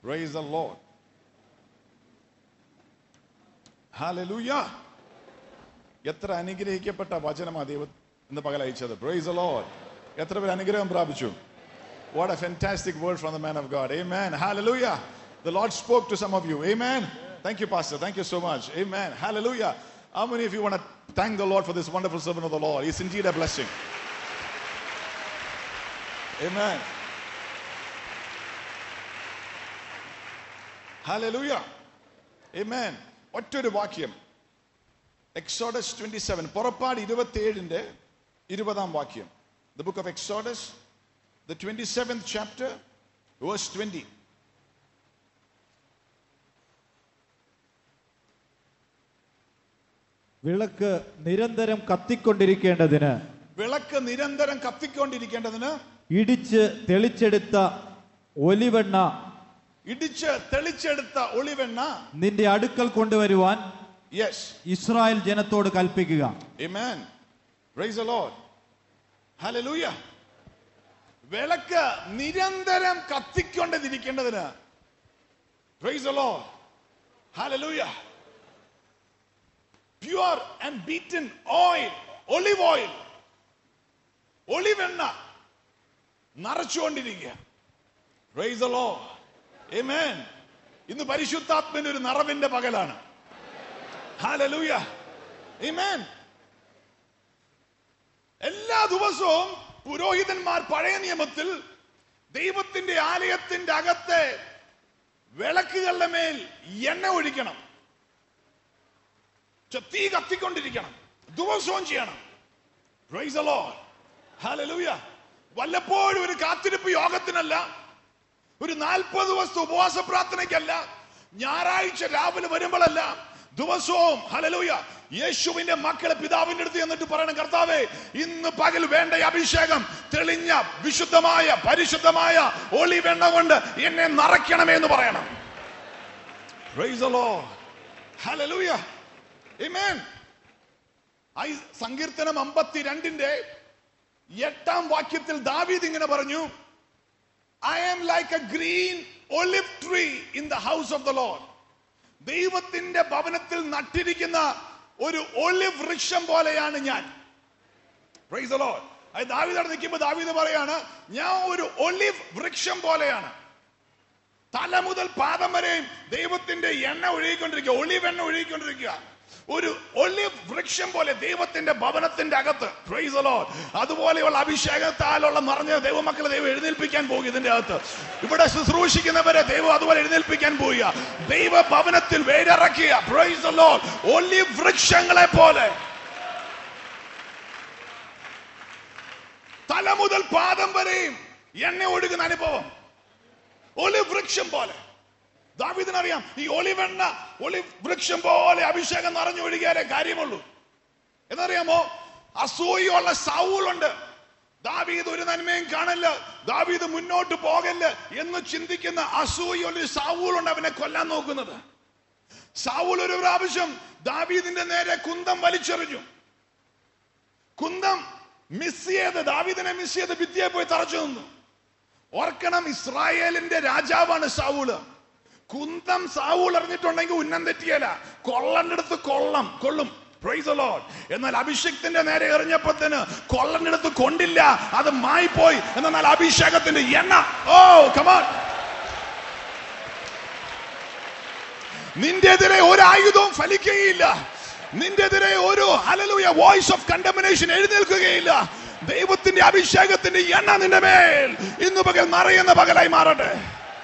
Praise the Lord. Hallelujah. എത്ര അനുഗ്രഹിക്കപ്പെട്ട വചനമാ ദൈവം ഇന്ന് പകൽ അയച്ചത് പ്രൈസ് the Lord. എത്ര പേര് അനുഗ്രഹം പ്രാപിച്ചു What a fantastic word from the man of God. Amen. Hallelujah. The Lord spoke to some of you. Amen. Thank you, Pastor. Thank you so much. Amen. Hallelujah. How many of you want to thank the Lord for this wonderful servant of the Lord? He's indeed a blessing. Amen. Hallelujah. Amen. ഒറ്റൊരു വാക്യം exodus twenty seven പുറപ്പാട് ഇരുപത്തി ഏഴിന്റെ ഇരുപതാം വാക്യം the book of Exodus the twenty seventh chapter verse twenty വിളക്ക് നിരന്തരം കത്തിക്കൊണ്ടിരിക്കേണ്ടതിന് വിളക്ക് നിരന്തരം കത്തിക്കൊണ്ടിരിക്കേണ്ടതിന് ഇടിച്ച് തെളിച്ചെടുത്ത ഒലിവെണ്ണ ഇടിച്ച് തെളിച്ചെടുത്ത ഒളിവെണ്ണ നിന്റെ അടുക്കൽ കൊണ്ടുവരുവാൻ യെസ് ഇസ്രായേൽ ജനത്തോട് കൽപ്പിക്കുക Amen. Praise the Lord. Hallelujah. വിളക്ക് നിരന്തരം കത്തിക്കൊണ്ടതിരിക്കേണ്ടതിന് Praise the Lord. Hallelujah. Pure and beaten oil, olive oil, ഒളിവെണ്ണ നിറച്ചുകൊണ്ടിരിക്കുക Praise the Lord. Amen. ഇന്ന് പരിശുദ്ധാത്മന് ഒരു നിറവിന്റെ പകലാണ് Hallelujah. Amen. എല്ലാ ദിവസവും പുരോഹിതന്മാർ പഴയ നിയമത്തിൽ ദൈവത്തിന്റെ ആലയത്തിന്റെ അകത്തെ വിളക്കുകളുടെ മേൽ എണ്ണ ഒഴിക്കണം ചെ- തീ കത്തിക്കൊണ്ടിരിക്കണം ദിവസവും ചെയ്യണം Praise the Lord. Hallelujah. വല്ലപ്പോഴും ഒരു കാത്തിരിപ്പ് യോഗത്തിനല്ല ഒരു നാൽപ്പത് ദിവസത്തെ ഉപവാസ പ്രാർത്ഥനയ്ക്കല്ല ഞായറാഴ്ച രാവിലെ വരുമ്പോഴല്ല ദിവസവും ഹലലൂയ യേശുവിന്റെ മക്കളെ പിതാവിന്റെ അടുത്ത് എന്നിട്ട് പറയണം കർത്താവേ ഇന്ന് പകൽ വേണ്ട ഈ അഭിഷേകം തെളിഞ്ഞ വിശുദ്ധമായ പരിശുദ്ധമായ ഒളിവെണ്ണ കൊണ്ട് എന്നെ നിറയ്ക്കണമേ എന്ന് പറയണം Praise the Lord. Hallelujah. Amen. ആ ഈ സങ്കീർത്തനം അമ്പത്തിരണ്ടിന്റെ എട്ടാം വാക്യത്തിൽ ദാവീദ് ഇങ്ങനെ പറഞ്ഞു I am like a green olive tree in the house of the Lord. ദൈവത്തിന്റെ ഭവനത്തിൽ നട്ടിരിക്കുന്ന ഒരു ഒലിവ് വൃക്ഷം പോലെയാണ് ഞാൻ Praise the Lord. അത് ദാവീദ് അവിടെ നിൽക്കുമ്പോൾ ദാവീദ് പറയാണ് ഞാൻ ഒരു ഒലിവ് വൃക്ഷം പോലെയാണ് തല മുതൽ പാദം വരെയും ദൈവത്തിന്റെ എണ്ണ ഒഴുകിക്കൊണ്ടിരിക്കുക ഒലിവ് എണ്ണ ഒഴുകിക്കൊണ്ടിരിക്കുക ഒരു ഒലിവ് വൃക്ഷം പോലെ ദൈവത്തിന്റെ ഭവനത്തിന്റെ അകത്ത് Praise the Lord. അതുപോലെയുള്ള അഭിഷേകത്താലുള്ള നിറഞ്ഞ ദൈവമക്കളെ ദൈവം എഴുന്നേൽപ്പിക്കാൻ പോകും ഇതിന്റെ അകത്ത് ഇവിടെ ശുശ്രൂഷിക്കുന്നവരെ ദൈവം അതുപോലെ എഴുന്നേൽപ്പിക്കാൻ പോവുക ദൈവ ഭവനത്തിൽ വേരിറക്കിയ Praise the Lord. ഒലിവ് വൃക്ഷങ്ങളെ പോലെ തല മുതൽ പാദം വരെയും എണ്ണ ഒഴുകുന്ന അനുഭവം ഒലിവ് വൃക്ഷം പോലെ ദാവീദിനറിയാം ഈ ഒലിവെണ്ണ ഒലിവ് വൃക്ഷം പോലെ അഭിഷേകം നിറഞ്ഞു ഒഴുകിയാലേ കാര്യമുള്ളൂ എന്നറിയാമോ അസൂയുള്ള സൗളുണ്ട് ദാവീദ് ഒരു നന്മയും കാണില്ല ദാവീദ് മുന്നോട്ട് പോകല്ല എന്ന് ചിന്തിക്കുന്ന അസൂയുള്ള ഒരു സാവൂളുണ്ട് അവനെ കൊല്ലാൻ നോക്കുന്നത് സാവൂൾ ഒരു പ്രാവശ്യം ദാവീദിന്റെ നേരെ കുന്തം വലിച്ചെറിഞ്ഞു കുന്തം മിസ് ചെയ്ത് ദാവീദിനെ മിസ് ചെയ്ത് ഭിത്തിയെ പോയി തറച്ചു നിന്നു ഓർക്കണം ഇസ്രായേലിന്റെ രാജാവാണ് സാവൂള് കുന്തം സാവൂൾ അറിഞ്ഞിട്ടുണ്ടെങ്കിൽ ഉന്നം തെറ്റിയല്ല കൊള്ളന്റെ അടുത്ത് കൊള്ളം കൊള്ളും Praise the Lord. എന്നാൽ അഭിഷേകത്തിന്റെ നേരെ എറിഞ്ഞപ്പത്തിന് കൊള്ളന്റെ അടുത്ത് കൊണ്ടില്ല അത് മായിപ്പോയി എന്നാൽ അഭിഷേകത്തിന്റെ എണ്ണ ഓ കമാൻ നിന്റെതിരെ ഒരു ആയുധവും ഫലിക്കുകയില്ല നിന്റെതിരെ ഒരു ഹലലൂയ വോയിസ് ഓഫ് കണ്ടമിനേഷൻ എഴുന്നേൽക്കുകയില്ല ദൈവത്തിന്റെ അഭിഷേകത്തിന്റെ എണ്ണ നിന്റെ മേൽ ഇന്ന് പകൽ നിറയുന്ന പകലായി മാറട്ടെ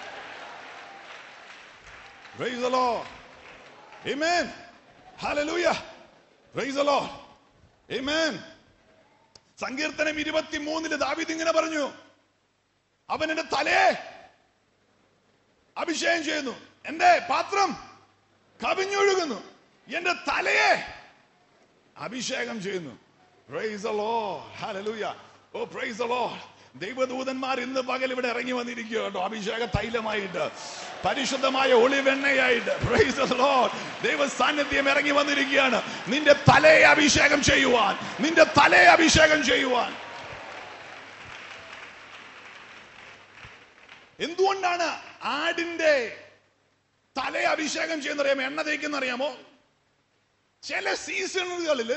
Praise the Lord. Amen. Hallelujah. Praise the Lord. Amen. സങ്കീർത്തനം ഇരുപത്തി മൂന്നില് ദാവീദ് ഇങ്ങനെ പറഞ്ഞു അവൻ എന്റെ തലയെ അഭിഷേകം ചെയ്യുന്നു എന്റെ പാത്രം കവിഞ്ഞൊഴുകുന്നു എന്റെ തലയെ അഭിഷേകം ചെയ്യുന്നു Praise the Lord. Hallelujah. Oh, praise the Lord. ദൈവദൂതന്മാർ ഇന്ന് പകൽ ഇവിടെ ഇറങ്ങി വന്നിരിക്കുക കേട്ടോ അഭിഷേക തൈലമായിട്ട് പരിശുദ്ധമായ ഒളിവെണ്ണയായിട്ട് Praise the Lord. ദൈവ സാന്നിധ്യം ഇറങ്ങി വന്നിരിക്കുകയാണ് നിന്റെ തലയെ അഭിഷേകം ചെയ്യുവാൻ നിന്റെ തലയെ അഭിഷേകം ചെയ്യുവാൻ എന്തുകൊണ്ടാണ് ആടിന്റെ തലയെ അഭിഷേകം ചെയ്യുന്ന അറിയാമോ എണ്ണ തേക്കുന്ന അറിയാമോ ചില സീസണുകളിൽ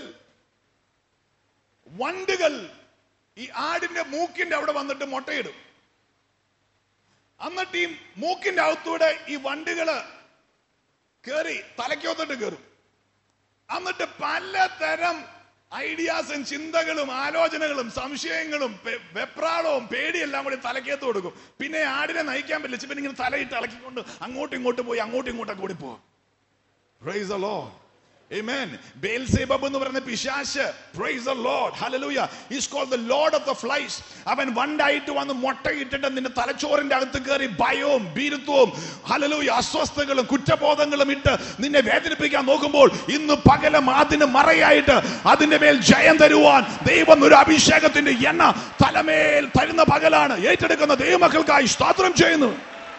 വണ്ടുകൾ ഈ ആടിന്റെ മൂക്കിന്റെ അവിടെ വന്നിട്ട് മുട്ടയിടും എന്നിട്ട് ഈ മൂക്കിന്റെ അകത്തൂടെ ഈ വണ്ടുകള് കേറി തലയ്ക്കകത്തോട്ട് കയറും എന്നിട്ട് പലതരം ഐഡിയാസും ചിന്തകളും ആലോചനകളും സംശയങ്ങളും പെ- വെപ്രാളവും പേടിയെല്ലാം കൂടി തലക്കകത്ത് കൊടുക്കും പിന്നെ ആടിനെ നയിക്കാൻ പറ്റില്ല പിന്നെ ഇങ്ങനെ തലയിട്ട് ഇളക്കിക്കൊണ്ട് അങ്ങോട്ടും ഇങ്ങോട്ടും പോയി അങ്ങോട്ടും ഇങ്ങോട്ടൊക്കെ കൂടി പോകും Praise the Lord. Amen. Beelzebub എന്ന് പറയുന്ന പിശാശ് praise the Lord hallelujah is called the Lord of the flies അവൻ വണ്ടായിട്ട് വന്ന് മുട്ടയിട്ടിട്ട് നിന്റെ തലച്ചോറിന്റെ അകത്ത് കയറി ഭയവും ഭീരുത്വവും ഹല്ലേലൂയ അസ്വസ്ഥതകളും കുറ്റബോധങ്ങളും ഇട്ട് നിന്നെ വേദനിപ്പിക്കാൻ നോക്കുമ്പോൾ ഇന്ന് പകലും അതിന് മറയായിട്ട് അതിന്റെ മേൽ ജയം തരുവാൻ ദൈവം ഒരു അഭിഷേകത്തിന്റെ എണ്ണ തലമേൽ തരുന്ന പകലാണ് ഏറ്റെടുക്കുന്ന ദൈവമക്കൾക്കായി സ്തോത്രം ചെയ്യുന്നു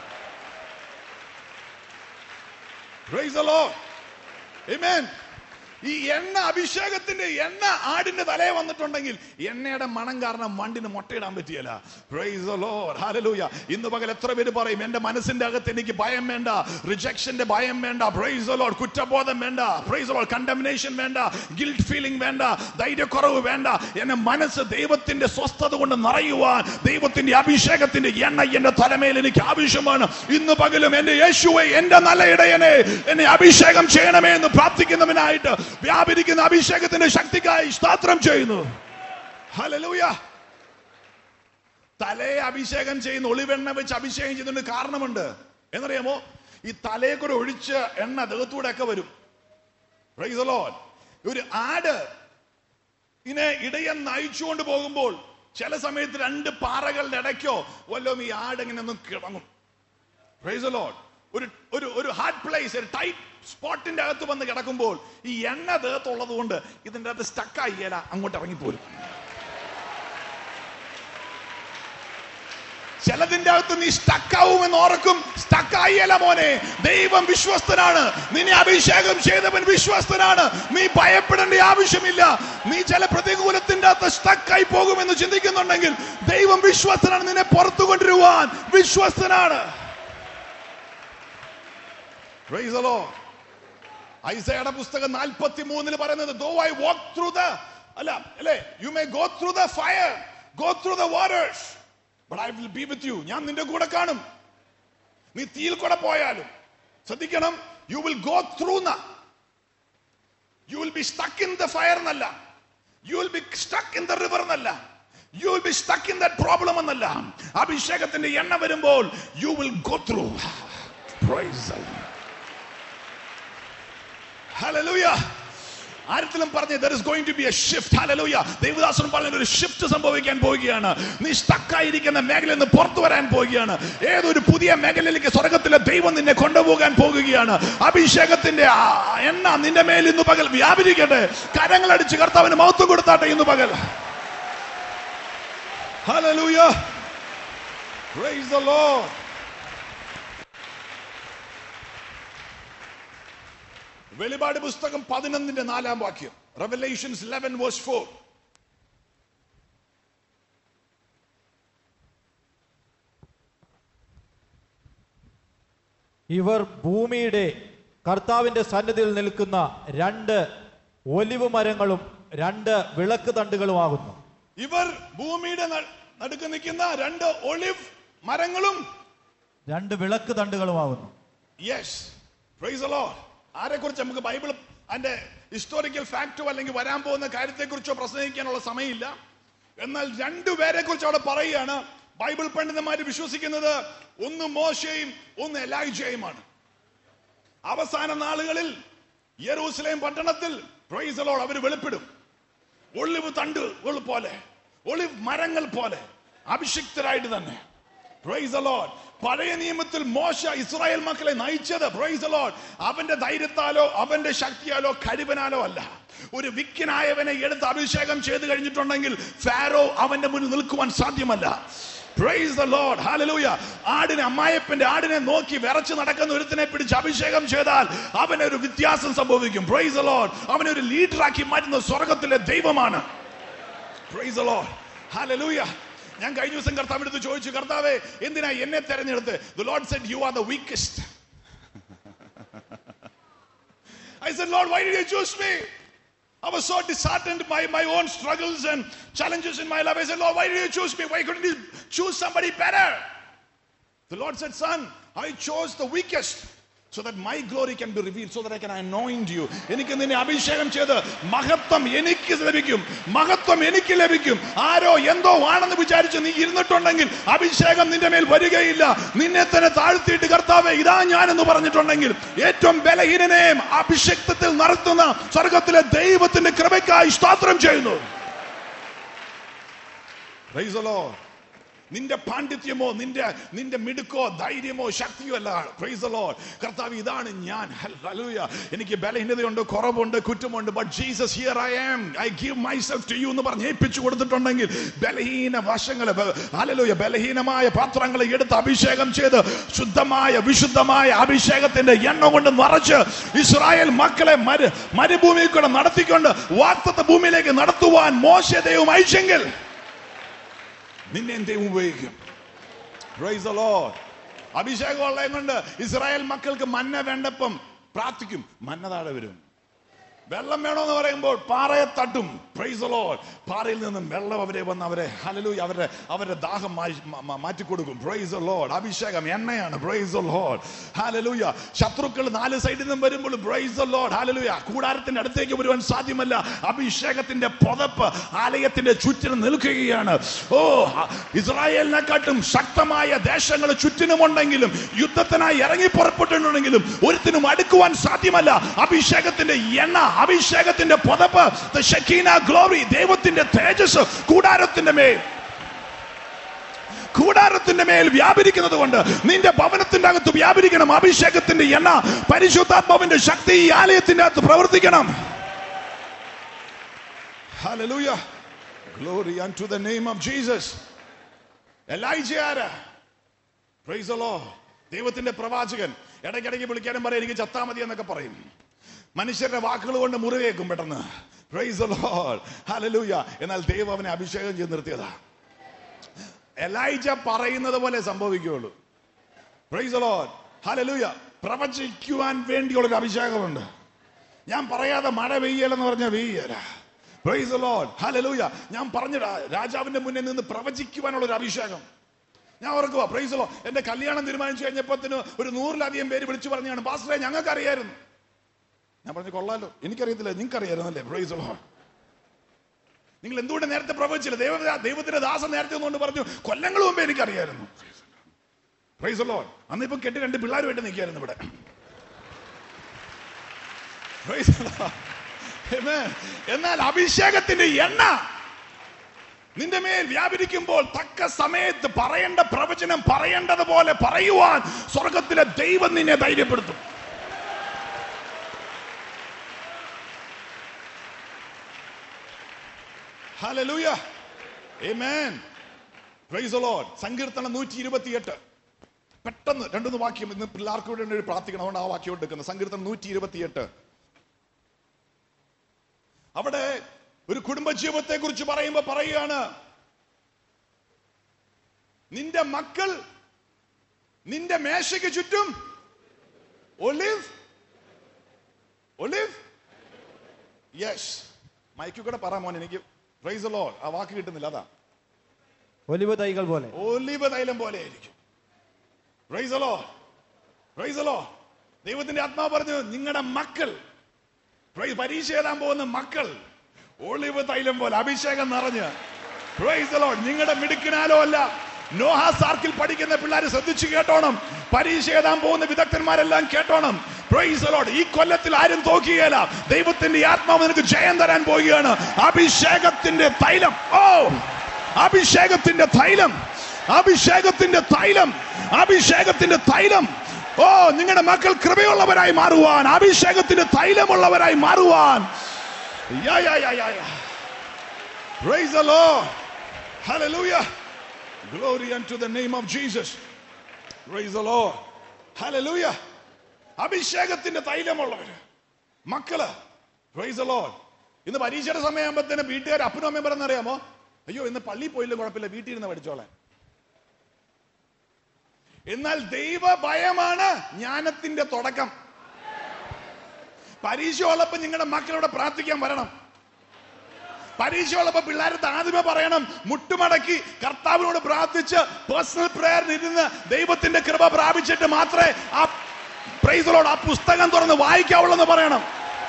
Praise the Lord. Amen. ഈ എണ്ണ അഭിഷേകത്തിന്റെ എണ്ണ ആടിന്റെ തലയെ വന്നിട്ടുണ്ടെങ്കിൽ എണ്ണയുടെ മണം കാരണം വണ്ടിന് മുട്ടയിടാൻ പറ്റിയല്ല Praise the Lord. Hallelujah. ഇന്ന് പകൽ എത്ര പേര് പറയും എന്റെ മനസ്സിന്റെ അകത്ത് എനിക്ക് ഭയം വേണ്ട റിജക്ഷന്റെ ഭയം വേണ്ട Praise the Lord. കുറ്റബോധം വേണ്ട Praise the Lord. കണ്ടമിനേഷൻ വേണ്ട ഗിൽറ്റ് ഫീലിംഗ് വേണ്ട ധൈര്യക്കുറവ് വേണ്ട എന്നെ മനസ്സ് ദൈവത്തിന്റെ സ്വസ്ഥത കൊണ്ട് നിറയുവാൻ ദൈവത്തിന്റെ അഭിഷേകത്തിന്റെ എണ്ണ എന്റെ തലമേൽ എനിക്ക് ആവശ്യമാണ് ഇന്ന് പകലും എന്റെ യേശുവെ എന്റെ നല്ല ഇടയനെ എന്നെ അഭിഷേകം ചെയ്യണമേ എന്ന് പ്രാർത്ഥിക്കുന്നവനായിട്ട് വ്യാപരിക്കുന്ന അഭിഷേകത്തിന്റെ ശക്തിക്കായി സ്തോത്രം ചെയ്യുന്നു ഹല്ലേലൂയ തലയെ അഭിഷേകം ചെയ്യുന്ന ഒളിവെണ്ണ വെച്ച് അഭിഷേകം ചെയ്യുന്നതിന് കാരണമുണ്ട് എന്നറിയാമോ ഈ തലയെ കൂടെ ഒഴിച്ച് എണ്ണ ദേഹത്തൂടെ ഒക്കെ വരും Praise the Lord. ഒരു ആട് ഇതിനെ ഇടയൻ നയിച്ചുകൊണ്ട് പോകുമ്പോൾ ചില സമയത്ത് രണ്ട് പാറകളുടെ ഇടയ്ക്കോ വല്ലതും ഈ ആട് ഇങ്ങനെ ഒന്ന് കിടങ്ങും Praise the Lord. ഒരു ഒരു ഒരു ഹാർഡ് പ്ലേസ് ഒരു ടൈറ്റ് സ്പോട്ടിന്റെ അകത്ത് വന്ന് കിടക്കുമ്പോൾ ഈ എണ്ണ ദേഹത്തുള്ളത് കൊണ്ട് ഇതിന്റെ അകത്ത് സ്റ്റക്കായി ഇല അങ്ങോട്ട് ഇറങ്ങിപ്പോരും ചിലതിന്റെ അകത്ത് നീ സ്റ്റക്കാവുമെന്ന് ഓർക്കും സ്റ്റക്കായില്ല മോനെ ദൈവം വിശ്വസ്തനാണ് നിന്നെ അഭിഷേകം ചെയ്തവൻ വിശ്വസ്തനാണ് നീ ഭയപ്പെടേണ്ട ആവശ്യമില്ല നീ ചില പ്രതികൂലത്തിന്റെ അകത്ത് സ്റ്റക്കായി പോകുമെന്ന് ചിന്തിക്കുന്നുണ്ടെങ്കിൽ ദൈവം വിശ്വസ്തനാണ് നിന്നെ പുറത്തു കൊണ്ടുവരുവാൻ വിശ്വസ്തനാണ് Praise the Lord. ഐസയുടെ പുസ്തകം നാൽപ്പത്തി മൂന്നില് പറയുന്നത് though I walk through the അല്ല അല്ലേ you may go through the fire go through the waters but I will be with you ഞാൻ നിന്റെ കൂടെ കാണും നീ തീയിൽ കൂടെ പോയാലും ശ്രദ്ധിക്കണം യു വിൽ ഗോ ത്രൂ ന you will be stuck in the fire എന്നല്ല you will be stuck in the river എന്നല്ല you will be stuck in the problem എന്നല്ല അഭിഷേകത്തിന്റെ എണ്ണ വരുമ്പോൾ you will go through praise the Lord Hallelujah. ആരത്തിലും പറഞ്ഞ there is going to be a shift hallelujah Devadasan പറഞ്ഞ ഒരു ഷിഫ്റ്റ് സംഭവിക്കാൻ പോവുകയാണ് നീ സ്റ്റക്കായിരിക്കുന്ന മേഖലയിൽ നിന്ന് പുറത്തു വരാൻ പോവുകയാണ് ഏതൊരു പുതിയ മേഖലയിലേക്ക് സ്വർഗത്തിലെ ദൈവം നിന്നെ കൊണ്ടുപോകാൻ പോകുകയാണ് അഭിഷേകത്തിന്റെ ആ എണ്ണ നിന്റെ മേൽ ഇന്ന് പകൽ വ്യാപരിക്കട്ടെ കരങ്ങളടിച്ച് കർത്താവിന് മഹത്വം കൊടുത്താട്ടെ ഇന്ന് പകൽ ഹല്ലേലൂയ Praise the Lord. വെളിപാട് പുസ്തകം പതിനൊന്നിന്റെ നാലാം വാക്യം റെവലേഷൻസ് ലെവൻ വേഴ്സ് ഫോർ ഇവർ ഭൂമിയുടെ കർത്താവിന്റെ സന്നിധിയിൽ നിൽക്കുന്ന രണ്ട് ഒലിവ് മരങ്ങളും രണ്ട് വിളക്ക് തണ്ടുകളുമാകുന്നു ഇവർ ഭൂമിയുടെ ന- നടുക്ക് നിൽക്കുന്ന രണ്ട് ഒളിവ് മരങ്ങളും രണ്ട് വിളക്ക് തണ്ടുകളുമാകുന്നു യെസ് പ്രൈസ് ലോർഡ് ആരെ കുറിച്ച് നമുക്ക് ബൈബിൾ അതിന്റെ ഹിസ്റ്റോറിക്കൽ ഫാക്റ്റോ അല്ലെങ്കിൽ വരാൻ പോകുന്ന കാര്യത്തെക്കുറിച്ചോ പ്രസംഗിക്കാനുള്ള സമയമില്ല എന്നാൽ രണ്ടുപേരെ കുറിച്ച് അവിടെ പറയുകയാണ് ബൈബിൾ പണ്ഡിതന്മാര് വിശ്വസിക്കുന്നത് ഒന്ന് മോശയും ഒന്ന് എലായിജയുമാണ് അവസാന നാളുകളിൽ യെറൂസലേം പട്ടണത്തിൽ പ്രൈസ് ലോർഡ് അവർ വെളിപ്പെടും ഒളിവ് തണ്ടുകൾ പോലെ ഒളിവ് മരങ്ങൾ പോലെ അഭിഷിക്തരായിട്ട് തന്നെ പ്രൈസ് ലോർഡ് പഴയ നിയമത്തിൽ മോശ ഇസ്രായേൽ മക്കളെ നയിച്ചത് പ്രൈസ് ലോർഡ് അവന്റെ ധൈര്യത്താലോ അവന്റെ ശക്തിയാലോ കഴിവനാലോ അല്ല ഒരു വിക്കനായവനെ എടുത്ത് അഭിഷേകം ചെയ്ത് കഴിഞ്ഞിട്ടുണ്ടെങ്കിൽ ഫാരോ അവന്റെ മുന്നിൽ നിൽക്കുവാൻ സാധ്യമല്ല പ്രൈസ് ദ ലോർഡ് ഹാലലൂയ ആടിനെ അമ്മായപ്പന്റെ ആടിനെ നോക്കി വിറച്ച് നടക്കുന്ന ഒരുത്തിനെ പിടിച്ച് അഭിഷേകം ചെയ്താൽ അവനൊരു വ്യത്യാസം സംഭവിക്കും പ്രൈസ് ദ ലോർഡ് അവനെ ഒരു ലീഡറാക്കി മാറ്റുന്ന സ്വർഗത്തിലെ ദൈവമാണ് പ്രൈസ് ദ ലോർഡ് ഹല്ലേലൂയ ഞാൻ കഴിഞ്ഞ ദിവസം കർത്താവ് എടുത്ത് ചോദിച്ചു കർത്താവേ എന്തിനാ എന്നെ തെരഞ്ഞെടുത്ത് the Lord said you are the weakest I said, Lord, why did you choose me? I was so disheartened by my own struggles and challenges in my life. I said, Lord, why did you choose me? Why couldn't you choose somebody better? The Lord said, Son, I chose the weakest. So that my glory can be revealed, so that I can anoint you. എനിക്ക് നിന്നെ അഭിഷേകം ചെയ്ത് മഹത്വം എനിക്ക് ലഭിക്കും മഹത്വം എനിക്ക് ലഭിക്കും ആരോ എന്തോ ആണെന്ന് വിചാരിച്ച് നീ ഇരുന്നിട്ടുണ്ടെങ്കിൽ അഭിഷേകം നിന്റെ മേൽ വരികയില്ല നിന്നെ തന്നെ താഴ്ത്തിയിട്ട് കർത്താവെ ഇതാ ഞാൻ എന്ന് പറഞ്ഞിട്ടുണ്ടെങ്കിൽ ഏറ്റവും ബലഹീനനെയും അഭിഷേകത്തിൽ നടത്തുന്ന സ്വർഗത്തിലെ ദൈവത്തിന്റെ കൃപയ്ക്കായി സ്തോത്രം ചെയ്യുന്നു Praise the Lord. നിന്റെ പാണ്ഡിത്യമോ നിന്റെ നിന്റെ മിടുക്കോ ധൈര്യമോ ശക്തിയോ അല്ല പ്രൈസ് ലോഡ് കർത്താവ് ഇതാണ് ഞാൻ ഹല്ലേലൂയ എനിക്ക് ബലഹീനതയുണ്ട് കുറവുണ്ട് കുറ്റമുണ്ട് but Jesus here I am I give myself to you എന്ന് പറഞ്ഞ് ഏൽപ്പിച്ചു കൊടുത്തിട്ടുണ്ടെങ്കിൽ ബലഹീന വശങ്ങളെ ഹല്ലേലൂയ ബലഹീനമായ പാത്രങ്ങളെ എടുത്ത് അഭിഷേകം ചെയ്ത് ശുദ്ധമായ വിശുദ്ധമായ അഭിഷേകത്തിന്റെ എണ്ണ കൊണ്ട് നിറച്ച് ഇസ്രായേൽ മക്കളെ മരു മരുഭൂമിയിൽ കൂടെ നടത്തിക്കൊണ്ട് വാക്തത്വ ഭൂമിയിലേക്ക് നടത്തുവാൻ മോശ ദൈവം അയച്ചെങ്കിൽ നിന്നെ ദൈവം ഉപയോഗിക്കും Praise the Lord. അഭിഷേകമുള്ളത് കൊണ്ട് ഇസ്രായേൽ മക്കൾക്ക് മന്ന വേണ്ടപ്പം പ്രാർത്ഥിക്കും മന്ന താഴെ വരും വെള്ളം വേണമെന്ന് പറയുമ്പോൾ പാറയെ തട്ടും പ്രൈസ് ലോഡ് പാറയിൽ നിന്നും വെള്ളം അവരെ വന്ന് അവരെ ഹലലൂയ അവരുടെ അവരുടെ ദാഹം മാറ്റി- മാ- മാ- മാറ്റിക്കൊടുക്കും പ്രൈസ് ലോഡ് അഭിഷേകം എണ്ണയാണ് പ്രൈസ് ലോഡ് ഹലലൂയ ശത്രുക്കൾ നാല് സൈഡിൽ നിന്നും വരുമ്പോൾ പ്രൈസ് ലോഡ് ഹലലൂയ കൂടാരത്തിന്റെ അടുത്തേക്ക് വരുവാൻ സാധ്യമല്ല അഭിഷേകത്തിന്റെ പുതപ്പ് ആലയത്തിന്റെ ചുറ്റിനും നിൽക്കുകയാണ് ഓ ഇസ്രായേലിനെക്കാട്ടും ശക്തമായ ദേശങ്ങൾ ചുറ്റിനുമുണ്ടെങ്കിലും യുദ്ധത്തിനായി ഇറങ്ങി പുറപ്പെട്ടിട്ടുണ്ടെങ്കിലും ഒരുത്തിനും അടുക്കുവാൻ സാധ്യമല്ല അഭിഷേകത്തിന്റെ എണ്ണ അഭിഷേകത്തിന്റെ പുതപ്പ് the Shekinah glory ദൈവത്തിന്റെ തേജസ് കൂടാരത്തിന്റെ മേൽ കൂടാരത്തിന്റെ മേൽ വ്യാപരിക്കുന്നത് കൊണ്ട് നിന്റെ ഭവനത്തിന്റെ അകത്ത് വ്യാപരിക്കണം അഭിഷേകത്തിന്റെ എണ്ണ പരിശുദ്ധാത്മാവിന്റെ ശക്തി ഈ ആലയത്തിന്റെ അകത്ത് പ്രവർത്തിക്കണം Hallelujah. Glory unto the name of Jesus. Elijah ആരാ? Praise the Lord. ദൈവത്തിന്റെ പ്രവാചകൻ ഇടയ്ക്കിടയ്ക്ക് വിളിക്കാനും പറയും എനിക്ക് ചത്താ മതി എന്നൊക്കെ പറയും മനുഷ്യരുടെ വാക്കുകൾ കൊണ്ട് മുറിവേക്കും പെട്ടെന്ന് പ്രൈസ് the Lord. Hallelujah. എന്നാൽ ദൈവം അവനെ അഭിഷേകം ചെയ്ത് നിർത്തിയതാ എലൈജ പറയുന്നത് പോലെ സംഭവിക്കുകയുള്ളൂ പ്രൈസ് the Lord. Hallelujah. പ്രവചിക്കുവാൻ വേണ്ടിയുള്ള ഒരു അഭിഷേകമുണ്ട് ഞാൻ പറയാതെ മഴ പെയ്യലെന്ന് പറഞ്ഞാൽ പെയ്യല പ്രൈസ് the Lord. Hallelujah. ഞാൻ പറഞ്ഞ രാജാവിന്റെ മുന്നിൽ നിന്ന് പ്രവചിക്കുവാനുള്ള ഒരു അഭിഷേകം ഞാൻ ഓർക്കുക പ്രൈസ് ലോ എന്റെ കല്യാണം തീരുമാനിച്ചു കഴിഞ്ഞപ്പോത്തിന് ഒരു നൂറിലധികം പേര് വിളിച്ചു പറഞ്ഞാണ് പാസ്റ്ററെ ഞങ്ങൾക്ക് അറിയായിരുന്നു ഞാൻ പറഞ്ഞു കൊള്ളാലോ എനിക്കറിയത്തില്ല നിങ്ങൾക്ക് അറിയായിരുന്നല്ലേ പ്രൈസ് ലോ നിങ്ങൾ എന്തുകൊണ്ട് നേരത്തെ പ്രവചിച്ചില്ല ദൈവ ദൈവത്തിന്റെ ദാസൻ നേരത്തെ ഒന്നുകൊണ്ട് പറഞ്ഞു കൊല്ലങ്ങൾ മുമ്പ് എനിക്കറിയായിരുന്നു പ്രൈസ് ലോ അന്ന് ഇപ്പം കെട്ടി രണ്ട് പിള്ളേരുമായിട്ട് നിൽക്കായിരുന്നു ഇവിടെ Praise the Lord. Amen. എന്നാൽ അഭിഷേകത്തിന്റെ എണ്ണ നിന്റെ മേൽ വ്യാപരിക്കുമ്പോൾ തക്ക സമയത്ത് പറയേണ്ട പ്രവചനം പറയേണ്ടതുപോലെ പറയുവാൻ സ്വർഗത്തിലെ ദൈവം നിന്നെ ധൈര്യപ്പെടുത്തും Hallelujah. Amen. Praise the Lord. സങ്കീർത്തനം നൂറ്റി ഇരുപത്തിയെട്ട് പെട്ടെന്ന് രണ്ടൊന്ന് വാക്യം ഇന്ന് പിള്ളേർക്ക് വേണ്ടി പ്രാർത്ഥിക്കണം അതുകൊണ്ട് ആ വാക്യം എടുക്കുന്നത് സങ്കീർത്തനം നൂറ്റി ഇരുപത്തിയെട്ട് അവിടെ ഒരു കുടുംബജീവിതത്തെ കുറിച്ച് പറയുമ്പോ പറയുകയാണ് നിന്റെ മക്കൾ നിന്റെ മേശയ്ക്ക് ചുറ്റും ഒലിവ് ഒലിവ് യെസ് മൈക്കിൽ കൂടെ പറ മോൻ എനിക്ക് പ്രൈസ് ലോ ആ വാക്ക് കിട്ടുന്നില്ല അതാ ഒലിവ് തൈകൾ പോലെ ഒലിവ് തൈലം പോലെ ആയിരിക്കും പ്രൈസ് ലോ പ്രൈസ് ലോ ദൈവത്തിന്റെ ആത്മാവ് പറഞ്ഞു നിങ്ങളുടെ മക്കൾ പ്രൈസ് പരീക്ഷ എഴുതാൻ പോകുന്ന മക്കൾ ഒളിവ് തൈലം പോലെ അഭിഷേകം നിറഞ്ഞ് പ്രൈസ് ലോഡ് നിങ്ങളുടെ മിടുക്കിനാലോ അല്ല നോഹാ സാർക്കിൽ പഠിക്കുന്ന പിള്ളേർ ശ്രദ്ധിച്ചു കേട്ടോണം പരീക്ഷ എഴുതാൻ പോകുന്ന വിദഗ്ധന്മാരെല്ലാം കേട്ടോണം പ്രൈസ് ലോഡ് ഈ കൊല്ലത്തിൽ ആരും തോക്കുകയില്ല ദൈവത്തിന്റെ ആത്മാവ് നിനക്ക് ജയം തരാൻ പോവുകയാണ് അഭിഷേകത്തിന്റെ തൈലം ഓ അഭിഷേകത്തിന്റെ തൈലം അഭിഷേകത്തിന്റെ തൈലം അഭിഷേകത്തിന്റെ തൈലം ഓ നിങ്ങളുടെ മക്കൾ കൃപയുള്ളവരായി മാറുവാൻ അഭിഷേകത്തിന്റെ തൈലമുള്ളവരായി മാറുവാൻ Yeah, yeah, yeah, yeah, yeah. Praise the Lord. Hallelujah. Glory unto the name of Jesus. Praise the Lord. Hallelujah. അഭിഷേകത്തിന്റെ തൈലമുള്ളവര് മക്കള് പ്രൈസ് the Lord. ഇന്ന് പരീക്ഷയുടെ സമയമാകുമ്പോഴത്തേന് വീട്ടുകാർ അപ്പനും അമ്മയും പറയുന്നറിയാമോ അയ്യോ ഇന്ന് പള്ളിയിൽ പോയില്ല കുഴപ്പമില്ല വീട്ടിൽ ഇരുന്ന് പഠിച്ചോളാൻ എന്നാൽ ദൈവ ഭയമാണ് ജ്ഞാനത്തിന്റെ തുടക്കം പരീക്ഷ ഉള്ളപ്പോ നിങ്ങളുടെ മക്കളോട് പ്രാർത്ഥിക്കാൻ വരണം പരീക്ഷ ഉള്ളപ്പോ പിള്ളേരുടെ ആദ്യമേ പറയണം മുട്ടുമടക്കി കർത്താവിനോട് പ്രാർത്ഥിച്ച് പേഴ്സണൽ പ്രേയറിൽ ഇരുന്ന് ദൈവത്തിന്റെ കൃപ പ്രാപിച്ചിട്ട് മാത്രമേ ആ പ്രൈസലോട് ആ പുസ്തകം തുറന്ന് വായിക്കാവുള്ളൂ എന്ന് പറയണം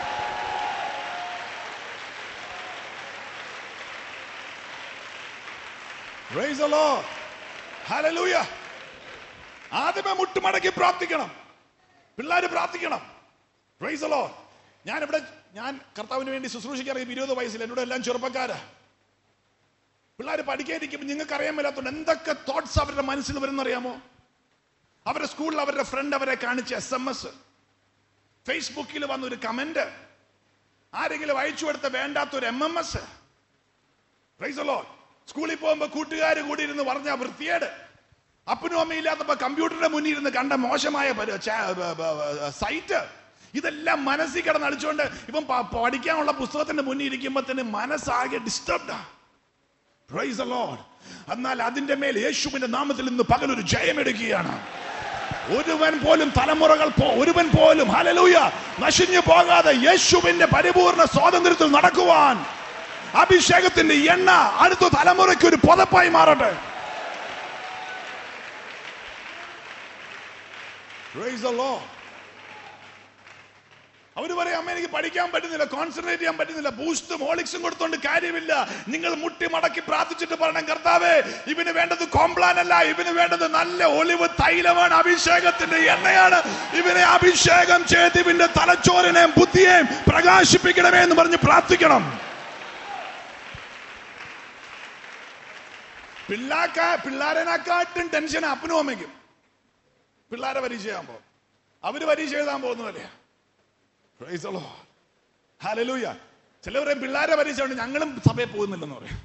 Praise the Lord. Hallelujah. ആദ്യമേ മുട്ടുമടക്കി പ്രാർത്ഥിക്കണം പിള്ളേര് പ്രാർത്ഥിക്കണം പ്രൈസ് അലോ ഞാൻ ഇവിടെ ഞാൻ കർത്താവിന് വേണ്ടി ശുശ്രൂഷിക്കാൻ ഇരുപത് വയസ്സിൽ എന്നോട് എല്ലാം ചെറുപ്പക്കാരാ പിള്ളേർ പഠിക്കാതിരിക്കുമ്പോൾ നിങ്ങൾക്ക് അറിയാൻ മേലാത്തോണ്ട് എന്തൊക്കെ തോട്ട്സ് അവരുടെ മനസ്സിൽ വരുന്നറിയാമോ അവരുടെ സ്കൂളിൽ അവരുടെ ഫ്രണ്ട് അവരെ കാണിച്ച എസ് എം എസ് ഫേസ്ബുക്കിൽ വന്ന ഒരു കമന്റ് ആരെങ്കിലും അയച്ചു കൊടുത്ത വേണ്ടാത്ത ഒരു എം എം എസ് പ്രൈസലോ സ്കൂളിൽ പോകുമ്പോ കൂട്ടുകാർ കൂടി ഇരുന്ന് പറഞ്ഞ വൃത്തിയേട് അപ്പനും അമ്മയും ഇല്ലാത്തപ്പോ കമ്പ്യൂട്ടറിന്റെ മുന്നിൽ ഇരുന്ന് കണ്ട മോശമായ പരി- ചാ- ബ- ബ- ബ- സൈറ്റ് ഇതെല്ലാം മനസ്സിൽ കിടന്ന് അടിച്ചുകൊണ്ട് ഇപ്പം പ- പഠിക്കാനുള്ള പുസ്തകത്തിന്റെ മുന്നിൽ ഇരിക്കുമ്പോ തന്നെ മനസ്സാകെ ഡിസ്റ്റർബ്ഡാ പ്രൈസ് the Lord. എന്നാൽ അതിന്റെ മേൽ യേശുവിന്റെ നാമത്തിൽ ഇന്ന് പകലൊരു ജയമെടുക്കുകയാണ് ഒരുവൻ പോലും തലമുറകൾ പോ- ഒരുവൻ പോലും ഹലലൂയ നശിഞ്ഞു പോകാതെ യേശുവിന്റെ പരിപൂർണ സ്വാതന്ത്ര്യത്തിൽ നടക്കുവാൻ അഭിഷേകത്തിന്റെ എണ്ണ അടുത്ത തലമുറയ്ക്ക് ഒരു പുതപ്പായി മാറട്ടെ Praise the Lord. അവര് പറയും അമ്മ എനിക്ക് പഠിക്കാൻ പറ്റുന്നില്ല കോൺസെൻട്രേറ്റ് ചെയ്യാൻ പറ്റുന്നില്ല ബൂസ്റ്റും ഹോളിക്സും കൊടുത്തോണ്ട് കാര്യമില്ല നിങ്ങൾ മുട്ടി മടക്കി പ്രാർത്ഥിച്ചിട്ട് പറയണം കർത്താവേ ഇവന് വേണ്ടത് കോംപ്ലാൻ അല്ല ഇവന് വേണ്ടത് നല്ല ഒളിവ് തൈലമാണ് അഭിഷേകത്തിന്റെ എണ്ണയാണ് ഇവനെ അഭിഷേകം ചെയ്ത് ഇവന്റെ തലച്ചോറിനെയും ബുദ്ധിയെയും പ്രകാശിപ്പിക്കണമേ എന്ന് പറഞ്ഞ് പ്രാർത്ഥിക്കണം പിള്ളാക്ക പിള്ളാരനെക്കാട്ടും ടെൻഷൻ അപ്പനും അമ്മയ്ക്കും പിള്ളാരെ പരീക്ഷ ചെയ്യാൻ പോകും അവര് പരീക്ഷ എഴുതാൻ പോകുന്നതല്ലേ Praise the Lord. Hallelujah. ചിലർ പറയും പിള്ളേരെ പരീക്ഷ കൊണ്ട് ഞങ്ങളും സഭയിൽ പോകുന്നില്ലെന്ന് പറയും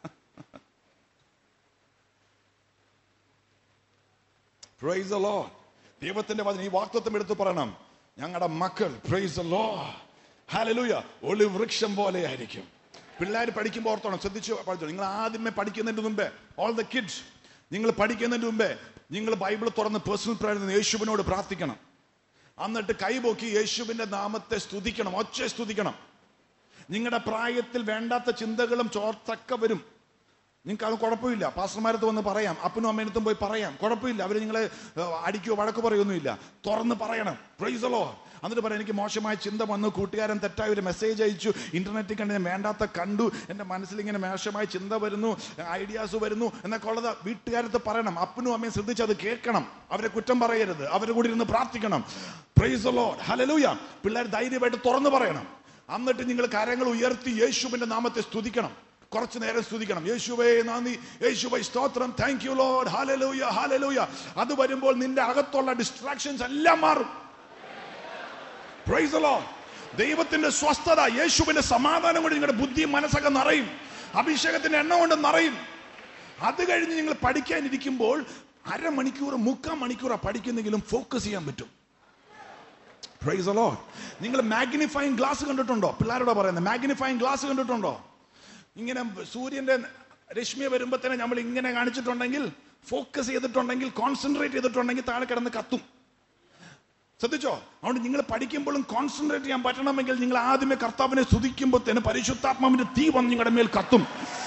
Praise the Lord. ദൈവത്തിന്റെ വചനം ഈ വാക്തത്വം എടുത്ത് പറയണം ഞങ്ങളുടെ മക്കൾ പ്രൈസ് the Lord. Hallelujah. ഒളി വൃക്ഷം പോലെ ആയിരിക്കും പിള്ളേർ പഠിക്കുമ്പോൾ ഓർത്തോണം ശ്രദ്ധിച്ചു പഠിച്ചോ നിങ്ങൾ ആദ്യമേ പഠിക്കുന്നതിന് മുമ്പേ ഓൾ ദ കിഡ്സ് നിങ്ങൾ പഠിക്കുന്നതിന് മുമ്പേ നിങ്ങൾ ബൈബിൾ തുറന്ന് പേഴ്സണൽ പ്രയർ യേശുവിനോട് പ്രാർത്ഥിക്കണം എന്നിട്ട് കൈപൊക്കി യേശുവിന്റെ നാമത്തെ സ്തുതിക്കണം ഒച്ച സ്തുതിക്കണം നിങ്ങളുടെ പ്രായത്തിൽ വേണ്ടാത്ത ചിന്തകളും ചോർച്ചൊക്കെ വരും നിങ്ങൾക്ക് അത് കുഴപ്പമില്ല പാസ്റ്റർമാരത്ത് വന്ന് പറയാം അപ്പനും അമ്മേനത്തും പോയി പറയാം കുഴപ്പമില്ല അവർ നിങ്ങളെ ഏഹ്, അടിക്കുകയോ വഴക്ക് പറയൊന്നുമില്ല തുറന്ന് പറയണം പ്രൈസലോ എന്നിട്ട് പറയാം എനിക്ക് മോശമായ ചിന്ത വന്നു കൂട്ടുകാരൻ തെറ്റായ ഒരു മെസ്സേജ് അയച്ചു ഇന്റർനെറ്റിൽ കണ്ട് ഞാൻ വേണ്ടാത്ത കണ്ടു എൻ്റെ മനസ്സിൽ ഇങ്ങനെ മോശമായ ചിന്ത വരുന്നു ഐഡിയാസ് വരുന്നു എന്നൊക്കെ ഉള്ളത് വീട്ടുകാരത്ത് പറയണം അപ്പനും അമ്മയും ശ്രദ്ധിച്ച് അത് കേൾക്കണം അവരെ കുറ്റം പറയരുത് അവരെ കൂടി ഇരുന്ന് പ്രാർത്ഥിക്കണം പ്രൈസ് ലോഡ് ഹലലൂയ പിള്ളേർ ധൈര്യമായിട്ട് തുറന്നു പറയണം എന്നിട്ട് നിങ്ങൾ കരങ്ങൾ ഉയർത്തി യേശുവിന്റെ നാമത്തെ സ്തുതിക്കണം കുറച്ചു നേരം സ്തുതിക്കണം യേശുവേ നന്ദി യേശുവേ സ്തോത്രം thank you Lord hallelujah hallelujah അത് വരുമ്പോൾ നിന്റെ അകത്തുള്ള ഡിസ്ട്രാക്ഷൻസ് എല്ലാം മാറും Praise the Lord. ദൈവത്തിന്റെ സ്വസ്ഥത യേശുവിന്റെ സമാധാനം കൊണ്ട് നിങ്ങളുടെ ബുദ്ധിയും മനസ്സൊക്കെ നിറയും അഭിഷേകത്തിന്റെ എണ്ണ കൊണ്ട് നിറയും അത് കഴിഞ്ഞ് നിങ്ങൾ പഠിക്കാനിരിക്കുമ്പോൾ അരമണിക്കൂർ മുക്കാൽ മണിക്കൂറാ പഠിക്കുന്നെങ്കിലും ഫോക്കസ് ചെയ്യാൻ പറ്റും പ്രൈസ് the Lord. നിങ്ങൾ മാഗ്നിഫൈങ് ഗ്ലാസ് കണ്ടിട്ടുണ്ടോ പിള്ളേരോട് പറയുന്നത് മാഗ്നിഫൈങ് ഗ്ലാസ് കണ്ടിട്ടുണ്ടോ ഇങ്ങനെ സൂര്യന്റെ രശ്മി വരുമ്പോ തന്നെ നമ്മൾ ഇങ്ങനെ കാണിച്ചിട്ടുണ്ടെങ്കിൽ ഫോക്കസ് ചെയ്തിട്ടുണ്ടെങ്കിൽ കോൺസെൻട്രേറ്റ് ചെയ്തിട്ടുണ്ടെങ്കിൽ താഴെ കിടന്ന് കത്തും ശ്രദ്ധിച്ചോ അതുകൊണ്ട് നിങ്ങൾ പഠിക്കുമ്പോഴും കോൺസെൻട്രേറ്റ് ചെയ്യാൻ പറ്റണമെങ്കിൽ നിങ്ങൾ ആദ്യമേ കർത്താവിനെ സ്തുതിക്കുമ്പോൾ തന്നെ പരിശുദ്ധാത്മാവിന്റെ തീ വന്ന് നിങ്ങളുടെ മേൽ കത്തും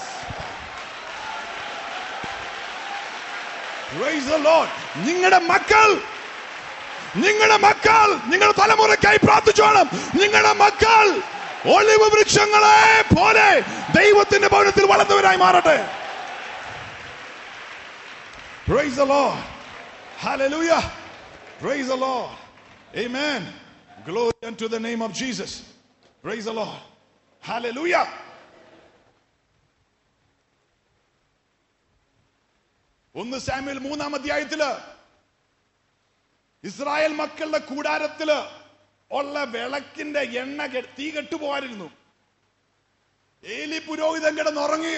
Praise the Lord. നിങ്ങളുടെ മക്കൾ നിങ്ങളുടെ മക്കൾ നിങ്ങളുടെ തലമുറയ്ക്കായി പ്രാർത്ഥിച്ചോണം നിങ്ങളുടെ മക്കൾ ഒളിവ് വൃക്ഷങ്ങളെ പോലെ ദൈവത്തിന്റെ ഭവനത്തിൽ വളർന്നവരായി മാറട്ടെ Praise the Lord. Hallelujah. Praise the Lord. Amen. Glory unto the name of Jesus. Praise the Lord. Hallelujah. ഒന്ന് സാമ്യൽ മൂന്നാം അധ്യായത്തില് ഇസ്രായേൽ മക്കളുടെ കൂടാരത്തില് ഉള്ള വിളക്കിന്റെ എണ്ണ കെ- തീ കെട്ടുപോകാനിരുന്നു ഏലി പുരോഹിതൻ കിടന്നുറങ്ങുക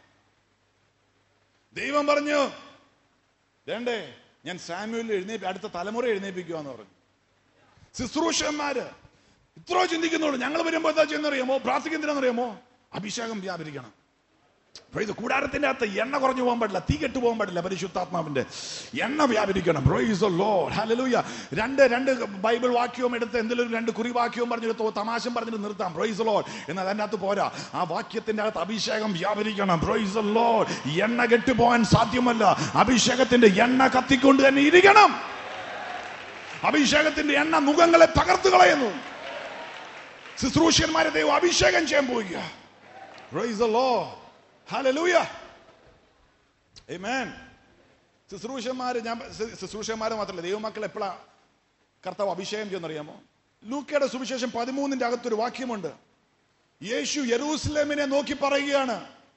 ദൈവം പറഞ്ഞു വേണ്ടേ ഞാൻ സാമ്യൂലിൽ എഴുന്നേപ്പി അടുത്ത തലമുറ എഴുന്നേപ്പിക്കുക എന്ന് പറഞ്ഞു ശുശ്രൂഷന്മാര് ഇത്രയോ ചിന്തിക്കുന്നുള്ളൂ ഞങ്ങൾ വരുമ്പോ എന്താ ചെയ്യുന്നറിയാമോ പ്രാർത്ഥിക്കുന്നതിനാണെന്നറിയാമോ അഭിഷേകം വ്യാപരിക്കണം പ്രൈസ് കൂടാരത്തിന്റെ അകത്ത് എണ്ണ കുറഞ്ഞു പോകാൻ പാടില്ല തീ കെട്ടു പോകാൻ പാടില്ല പരിശുദ്ധാത്മാവിന്റെ എണ്ണ വ്യാപരിക്കണം പ്രൈസ് ലോഡ് ഹല്ലേലൂയ രണ്ട് രണ്ട് ബൈബിൾ വാക്യവും എടുത്ത് എന്തെങ്കിലും ഒരു രണ്ട് കുറി വാക്യവും പറഞ്ഞെടുത്തോ തമാശം പറഞ്ഞിട്ട് നിർത്താം പ്രൈസ് ലോഡ് എന്നാൽ അതിൻ്റെ അകത്ത് പോരാ ആ വാക്യത്തിന്റെ അകത്ത് അഭിഷേകം വ്യാപരിക്കണം പ്രൈസ് ലോഡ് എണ്ണ കെട്ടുപോകാൻ സാധ്യമല്ല അഭിഷേകത്തിന്റെ എണ്ണ കത്തിക്കൊണ്ട് തന്നെ ഇരിക്കണം അഭിഷേകത്തിന്റെ എണ്ണ മുഖങ്ങളെ തകർത്ത് കളയുന്നു ശുശ്രൂഷന്മാരെ ദൈവം അഭിഷേകം ചെയ്യാൻ പോവുക Praise the Lord. Hallelujah. Amen. ശുശ്രൂഷന്മാര് ഞാൻ ശു- ശുശ്രൂഷന്മാര് മാത്രമല്ല ദൈവമക്കൾ എപ്പോഴാ കർത്താവ് അഭിഷേകം ചെയ്യുന്നറിയാമോ ലൂക്കയുടെ സുവിശേഷം പതിമൂന്നിന്റെ അകത്തൊരു വാക്യമുണ്ട് യേശു യെറൂസലേമിനെ നോക്കി പറയുകയാണ്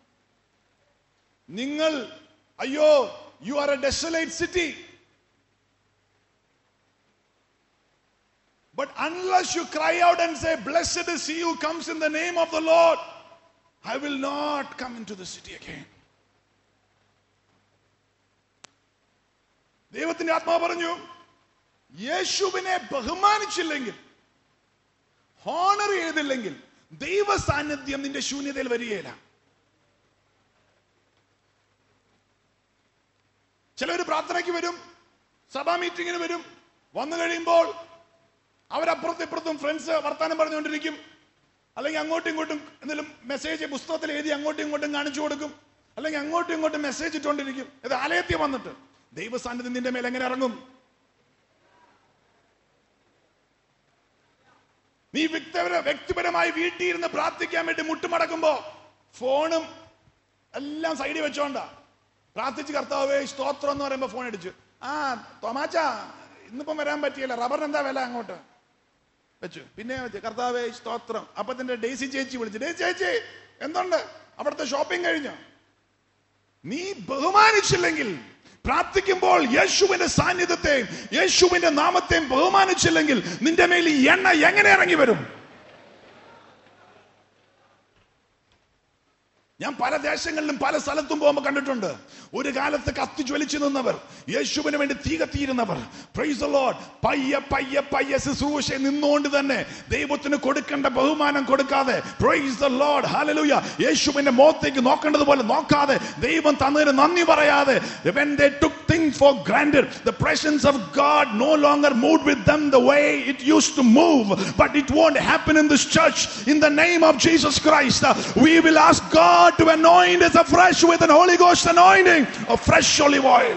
നിങ്ങൾ അയ്യോ you are a desolate city But unless you cry out and say, Blessed is he who comes in the name of the Lord, I will not come into the city again. ദൈവത്തിന്റെ ആത്മാവ് പറഞ്ഞു യേശുവിനെ ബഹുമാനിച്ചില്ലെങ്കിൽ honour ചെയ്തില്ലെങ്കിൽ ദൈവ സാന്നിധ്യം നിന്റെ ശൂന്യതയിൽ വരികയില്ല ചിലർ പ്രാർത്ഥനയ്ക്ക് വരും സഭാ മീറ്റിങ്ങിന് വരും വന്നു കഴിയുമ്പോൾ അവരപ്പുറത്തും ഇപ്പുറത്തും ഫ്രണ്ട്സ് വർത്താനം പറഞ്ഞുകൊണ്ടിരിക്കും അല്ലെങ്കിൽ അങ്ങോട്ടും ഇങ്ങോട്ടും എന്തെങ്കിലും മെസ്സേജ് പുസ്തകത്തിൽ എഴുതി അങ്ങോട്ടും ഇങ്ങോട്ടും കാണിച്ചു കൊടുക്കും അല്ലെങ്കിൽ അങ്ങോട്ടും ഇങ്ങോട്ടും മെസ്സേജ് ഇട്ടുകൊണ്ടിരിക്കും ഇത് ആലയത്തിൽ വന്നിട്ട് ദൈവ സാന്നിധ്യം നിന്റെ മേൽ എങ്ങനെ ഇറങ്ങും നീ വ്യക്തിപര വ്യക്തിപരമായി വീട്ടിൽ ഇരുന്ന് പ്രാർത്ഥിക്കാൻ വേണ്ടി മുട്ടുമടക്കുമ്പോ ഫോണും എല്ലാം സൈഡിൽ വെച്ചോണ്ടാ പ്രാർത്ഥിച്ച് കർത്താവേ സ്തോത്രം എന്ന് പറയുമ്പോ ഫോൺ അടിച്ചു ആ തോമാച്ച ഇന്നിപ്പം വരാൻ പറ്റിയല്ല റബ്ബറിന് എന്താ വില അങ്ങോട്ട് വെച്ചു പിന്നെ വെച്ചു കർത്താവേ സ്തോത്രം അപ്പൊ തന്നെ ഡേസി ചേച്ചി വിളിച്ചു ഡേസി ചേച്ചി എന്തുണ്ട് അവിടുത്തെ ഷോപ്പിംഗ് കഴിഞ്ഞോ നീ ബഹുമാനിച്ചില്ലെങ്കിൽ പ്രാർത്ഥിക്കുമ്പോൾ യേശുവിന്റെ സാന്നിധ്യത്തെയും യേശുവിന്റെ നാമത്തെയും ബഹുമാനിച്ചില്ലെങ്കിൽ നിന്റെ മേൽ ഈ എണ്ണ എങ്ങനെ ഇറങ്ങി വരും ഞാൻ പല ദേശങ്ങളിലും പല സ്ഥലത്തും പോകുമ്പോൾ കണ്ടിട്ടുണ്ട് ഒരു കാലത്ത് കത്തി ജ്വലിച്ചു നിന്നവർ യേശുവിന് വേണ്ടി തീ കത്തിയിരുന്നവർ പ്രൈസ് the Lord. പയ്യെ പയ്യെ പയ്യെ ശുശ്രൂഷ നിന്നുകൊണ്ട് തന്നെ ദൈവത്തിന് കൊടുക്കേണ്ട ബഹുമാനം കൊടുക്കാതെ പ്രൈസ് the Lord. Hallelujah. യേശുവിന്റെ മുഖത്തേക്ക് നോക്കേണ്ടത് പോലെ നോക്കാതെ ദൈവം തന്നതിന് നന്ദി പറയാതെ when they took things for granted the presence of God no longer moved with them the way it used to move but it won't happen in this church in the name of Jesus Christ uh, we will ask God to anoint us afresh with an Holy Ghost anointing of fresh olive oil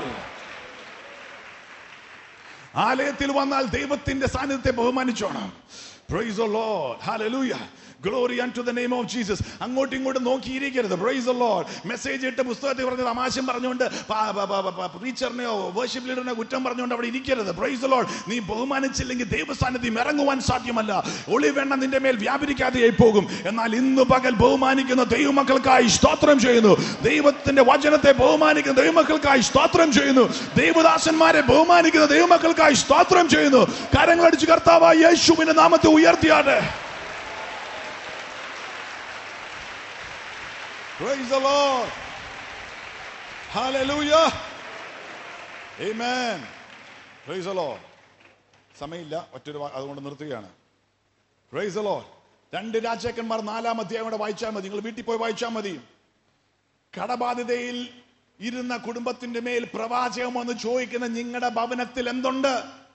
ആലയത്തിൽ വന്നാൽ ദൈവത്തിന്റെ സാന്നിധ്യത്തെ ബഹുമാനിച്ചോണം Praise the Lord. Hallelujah. Glory unto the name of Jesus. അങ്ങോട്ടും ഇങ്ങോട്ടും നോക്കിയിരിക്കരുത് praise the Lord. Message ഇട്ട് പുസ്തകത്തിൽ പറഞ്ഞ തമാശം പറഞ്ഞുകൊണ്ട് ടീച്ചറിനെയോ വേർഷിപ്പ് ലീഡറിനെ കുറ്റം പറഞ്ഞുകൊണ്ട് അവിടെ ഇരിക്കരുത് പ്രൈസ് the Lord. നീ ബഹുമാനിച്ചില്ലെങ്കിൽ ദൈവസാന്നിധ്യം ഇറങ്ങുവാൻ സാധ്യമല്ല ഒളിവെണ്ണ നിന്റെ മേൽ വ്യാപരിക്കാതെയായി പോകും എന്നാൽ ഇന്ന് പകൽ ബഹുമാനിക്കുന്ന ദൈവമക്കൾക്കായി സ്തോത്രം ചെയ്യുന്നു ദൈവത്തിന്റെ വചനത്തെ ബഹുമാനിക്കുന്ന ദൈവമക്കൾക്കായി സ്തോത്രം ചെയ്യുന്നു ദൈവദാസന്മാരെ ബഹുമാനിക്കുന്ന ദൈവമക്കൾക്കായി സ്തോത്രം ചെയ്യുന്നു കരങ്ങളടിച്ച് കർത്താവായ യേശുവിന്റെ നാമത്തെ ഉയർത്തിയാട്ടെ Praise the Lord. Hallelujah. Amen. Praise the Lord. സമയമില്ല ഒറ്റൊരു വാ- അതുകൊണ്ട് നിർത്തുകയാണ് പ്രൈസ് the Lord. രണ്ട് രാജാക്കന്മാർ നാലാം അധ്യായം കൂടെ വായിച്ചാൽ മതി നിങ്ങൾ വീട്ടിൽ പോയി വായിച്ചാൽ മതി കടബാധിതയിൽ ഇരുന്ന കുടുംബത്തിന്റെ മേൽ പ്രവാചകം എന്ന് ചോദിക്കുന്ന നിങ്ങളുടെ ഭവനത്തിൽ എന്തുണ്ട്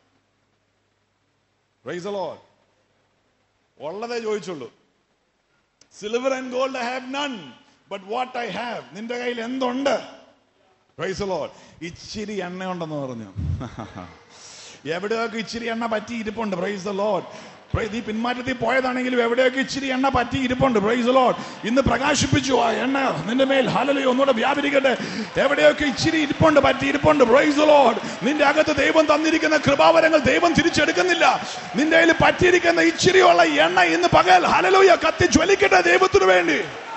പ്രൈസ് the Lord. ഉള്ളതേ ചോദിച്ചുള്ളൂ silver and gold I have none but what I have നിന്റെ കയ്യിൽ എന്തുണ്ട് പ്രൈസ് ലോഡ് ഇച്ചിരി എണ്ണയുണ്ടെന്ന് പറഞ്ഞു എവിടെയൊക്കെ ഇച്ചിരി എണ്ണ പറ്റി ഇരിപ്പുണ്ട് പ്രൈസ് ദ ലോഡ് നീ പിന്മാറ്റത്തിൽ പോയതാണെങ്കിലും എവിടെയൊക്കെ ഇച്ചിരി എണ്ണ പറ്റി ഇരിപ്പുണ്ട് പ്രൈസ് ലോഡ് ഇന്ന് പ്രകാശിപ്പിച്ചു ആ എണ്ണ നിന്റെ മേൽ ഹലലി ഒന്നുകൂടെ വ്യാപരിക്കട്ടെ എവിടെയൊക്കെ ഇച്ചിരി ഇരിപ്പുണ്ട് പറ്റി ഇരിപ്പുണ്ട് പ്രൈസ് ലോഡ് നിന്റെ അകത്ത് ദൈവം തന്നിരിക്കുന്ന കൃപാവരങ്ങൾ ദൈവം തിരിച്ചെടുക്കുന്നില്ല നിന്റെ കയ്യിൽ പറ്റിയിരിക്കുന്ന ഇച്ചിരിയുള്ള എണ്ണ ഇന്ന് പകൽ ഹലലൂയ കത്തി ജ്വലിക്കട്ടെ ദൈവത്തിനു വേണ്ടി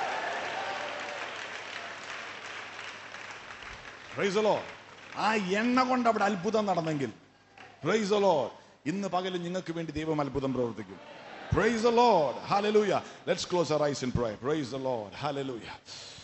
Praise the Lord. ആ എണ്ണ കൊണ്ട് അവിടെ അത്ഭുതം നടന്നെങ്കിൽ പ്രൈസ് the Lord. ഇന്ന് പകലും നിങ്ങൾക്ക് വേണ്ടി ദൈവം അത്ഭുതം പ്രവർത്തിക്കും Praise the Lord. Hallelujah. Let's close our eyes in prayer. Praise the Lord. Hallelujah.